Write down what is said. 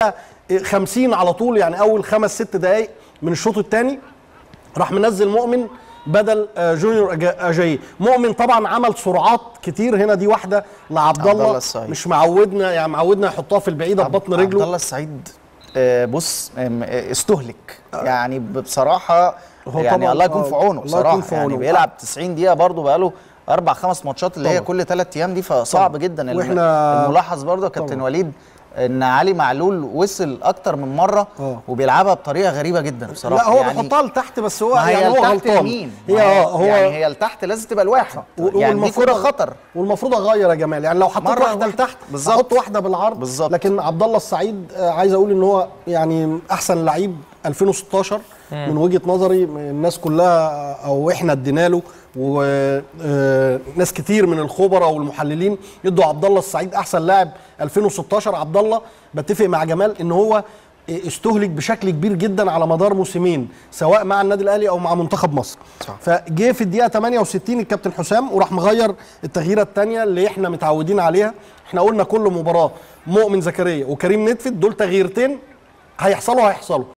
الدقيقه 50 على طول يعني اول خمس ست دقائق من الشوط الثاني راح منزل مؤمن بدل آه، جونيور أجا- اجاي مؤمن طبعا عمل سرعات كتير هنا دي واحده لعبد عبد الله الله السعيد. مش معودنا يعني معودنا يحطها في البعيده ببطن عبد رجله الله السعيد آه، بص آم، آه، استهلك يعني بصراحه هو يعني طبعاً، الله يكون آه، في عونه الله بصراحه يكون في يعني عونه. بيلعب 90 دقيقه برضه بقاله اربع خمس ماتشات اللي هي طبعاً. كل ثلاث ايام دي فصعب طبعاً. جدا الم- وإحنا- الملاحظ برضه يا كابتن طبعاً. وليد ان علي معلول وصل اكتر من مره آه. وبيلعبها بطريقه غريبه جدا بصراحه لا هو يعني بيحطها لتحت بس هو ما هي يعني هو لتحت غلطان يمين هي ما اه هو يعني هي لتحت لازم تبقى الواحد و- يعني دي والمفروض كره أغ- خطر والمفروض اغير يا جمال يعني لو حطيت مرة واحده واحدة. لتحت بالظبط. احط واحده بالعرض بالظبط. لكن عبد الله السعيد آه، عايز اقول ان هو يعني احسن لعيب 2016 من وجهه نظري الناس كلها آه، او احنا ادينا له وناس كتير من الخبراء والمحللين يدوا عبد الله السعيد احسن لاعب 2016 عبد الله بتفق مع جمال ان هو استهلك بشكل كبير جدا على مدار موسمين سواء مع النادي الاهلي او مع منتخب مصر صح. فجه في الدقيقه 68 الكابتن حسام وراح مغير التغييره الثانيه اللي احنا متعودين عليها احنا قلنا كل مباراه مؤمن زكريا وكريم ندفد دول تغييرتين هيحصلوا هيحصلوا